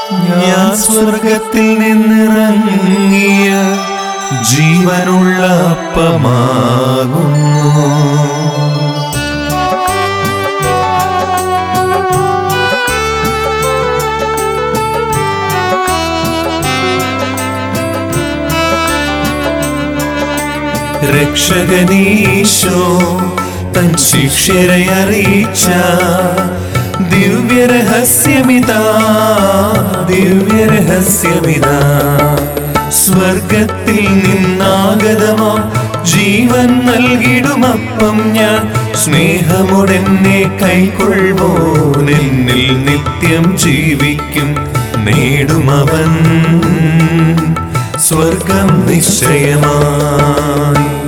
ഞാൻ സ്വർഗത്തിൽ നിന്നിറങ്ങിയ ജീവനുള്ള അപ്പമാകുന്നു രക്ഷകനീശോ തൻ ശിഷ്യരെ അറിയിച്ച ദിവ്യരഹസ്യമിതാ ദിവ്യരഹസ്യമിതാ സ്വർഗത്തിൽ നിന്നാഗതമാ ജീവൻ നൽകിടുമപ്പം ഞാൻ സ്നേഹമുടെന്നെ കൈക്കൊള്ളുവോ എന്നിൽ നിത്യം ജീവിക്കും നേടുമവൻ സ്വർഗം നിശ്ചയമായി